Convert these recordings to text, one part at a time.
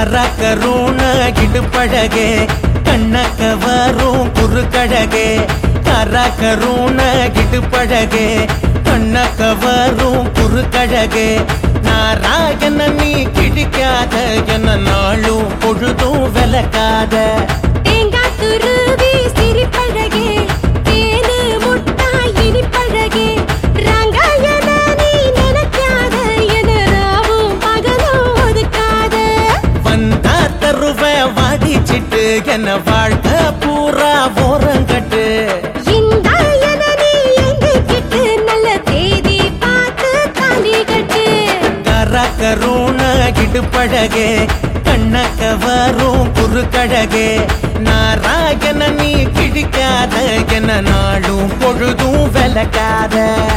கரூண இடுப்பழகே கண்ணக்க வரும் குறுக்கழகே கரூண இடுப்பழகே கண்ணக்க வரும் குறுக்கழகே நாராயண நீ கிழிக்காத என நாளும் பொழுதும் விளக்காத தேங்காய் துருவி சிரிப்பழகே தேனு முட்டாய் இனிப்பழகே ரங்காயன நீ நினைக்காத என ராவும் பகலும் ஒதுக்காத வந்தா தருவ வாடிச்சிட்டு என்ன வாழ்க்கை பூரா ஓரங்கட்டு இந்த என நீ எங்கிக்கிட்டு நல்ல தேதி பார்த்து தாலி கட்டு கரூண இடுப்பழகே கண்ணக்க வரும் குறுக்கழகே நாராயண நீ கிழிக்காத என நாளும் பொழுதும் விளக்காத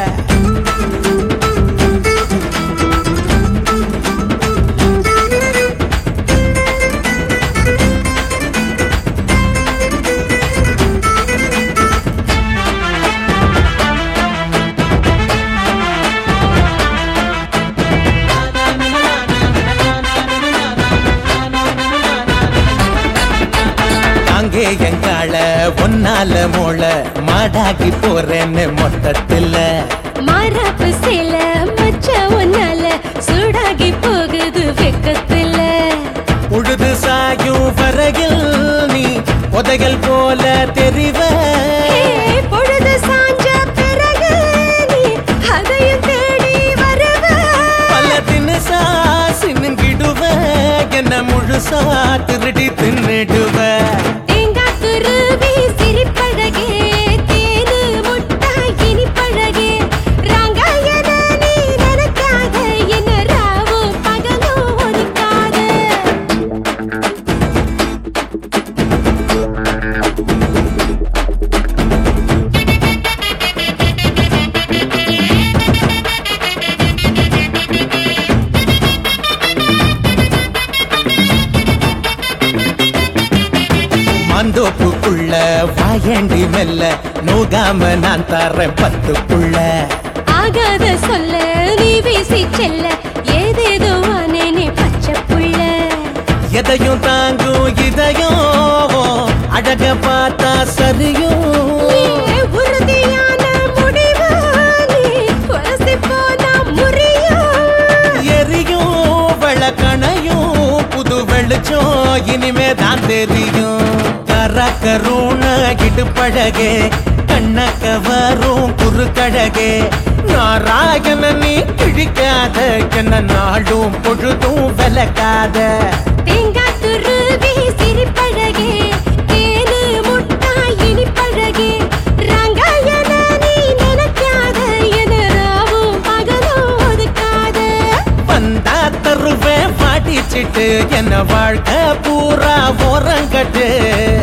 அங்கே எங்கால ஒன்னால மோள மாடாகி போறேன்னு மொத்தத்துல மரப்பு சில மச்ச ஒன்னால சூடாகி போகுது வெக்கத்துல உழுது சாயும் வரையில் நீ உதைகள் போல தெரிவ ஏ, பொழுது சாஞ்ச பிறகு நீ அதையும் தேடி வருவ பல தினசா சின்னுங்கிடுவ என்ன முழுசா திருடி தின்னுடுவ தேங்காய் துருவி சிரிப்பழகே தேனு முட்டாய் இனிப்பழகே ரங்காயன நீ நினைக்காத என்ன ராவும் பகலும் ஒதுக்காத மாந்தோப்புக்குள்ள வாயண்டி மெல்ல நோகாம நான் தரேன் பத்துக்குள்ள ஆகாத சொல்ல நீ வீசி செல்ல ஏதேதோ நீ பச்சை புள்ள எதையும் தாங்கும் இதயம் அழக பார்த்தா சரியும் ஏ, உறுதியான முடிவு நீ உரசி போனா முறியும் எரியும் விளக்கணையும் புது வெளிச்சம் இனிமே தான் தெரியும் கரூண இடுப்பழகே கண்ணக்க வரும் குறுக்கழகே நாராயண நீ கிழிக்காத என்ன நாளும் பொழுதும் விளக்காத தேங்காய் துருவி சிரிப்பழகே தேனு முட்டாய் இனிப்பழகே ரங்காயன நீ நினைக்காத என ராவும் பகலும் ஒதுக்காத வந்தா தருவேன் பாடிச்சிட்டு என்ன வாழ்க்கை பூரா ஓரங்கட்டு